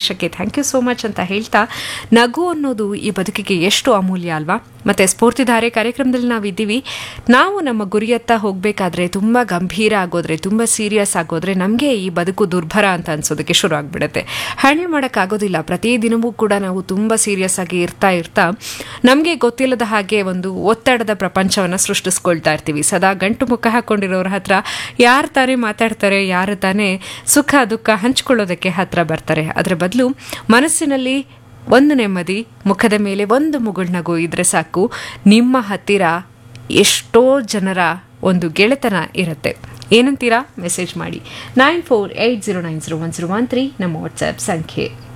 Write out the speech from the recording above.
ಸಂದೇಶಕ್ಕೆ thank you so much ಅಂತ ಹೇಳ್ತಾ ನಗು ಅನ್ನೋದು ಈ ಬದುಕಿಗೆ ಎಷ್ಟು ಅಮೂಲ್ಯ ಅಲ್ವಾ ಮತ್ತೆ ಸ್ಫೂರ್ತಿಧಾರೆ ಕಾರ್ಯಕ್ರಮದಲ್ಲಿ ನಾವು ಇದ್ದೀವಿ ನಾವು ನಮ್ಮ ಗುರಿಯತ್ತ ಹೋಗಬೇಕಾದ್ರೆ ತುಂಬ ಗಂಭೀರ ಆಗೋದ್ರೆ ತುಂಬ ಸೀರಿಯಸ್ ಆಗೋದ್ರೆ ನಮಗೆ ಈ ಬದುಕು ದುರ್ಭರ ಅಂತ ಅನ್ಸೋದಕ್ಕೆ ಶುರು ಆಗ್ಬಿಡುತ್ತೆ ಹ್ಯಾಂಡಲ್ ಮಾಡೋಕ್ಕಾಗೋದಿಲ್ಲ ಪ್ರತಿದಿನವೂ ಕೂಡ ನಾವು ತುಂಬ ಸೀರಿಯಸ್ ಆಗಿ ಇರ್ತಾ ಇರ್ತಾ ನಮಗೆ ಗೊತ್ತಿಲ್ಲದ ಹಾಗೆ ಒಂದು ಒತ್ತಡದ ಪ್ರಪಂಚವನ್ನು ಸೃಷ್ಟಿಸ್ಕೊಳ್ತಾ ಇರ್ತೀವಿ ಸದಾ ಗಂಟು ಮುಖ ಹಾಕೊಂಡಿರೋರ ಹತ್ರ ಯಾರು ತಾನೇ ಮಾತಾಡ್ತಾರೆ ಯಾರು ತಾನೇ ಸುಖ ದುಃಖ ಹಂಚ್ಕೊಳ್ಳೋದಕ್ಕೆ ಹತ್ರ ಬರ್ತಾರೆ ಅದರ ಬದಲು ಮನಸ್ಸಿನಲ್ಲಿ ಒಂದು ನೆಮ್ಮದಿ ಮುಖದ ಮೇಲೆ ಒಂದು ಮುಗುಳ್ನಗು ಇದ್ರೆ ಸಾಕು ನಿಮ್ಮ ಹತ್ತಿರ ಎಷ್ಟೋ ಜನರ ಒಂದು ಗೆಳೆತನ ಇರುತ್ತೆ ಏನಂತೀರಾ ಮೆಸೇಜ್ ಮಾಡಿ nine four eight zero nine zero one zero one three ನಮ್ಮ ವಾಟ್ಸ್ಆ್ಯಪ್ ಸಂಖ್ಯೆ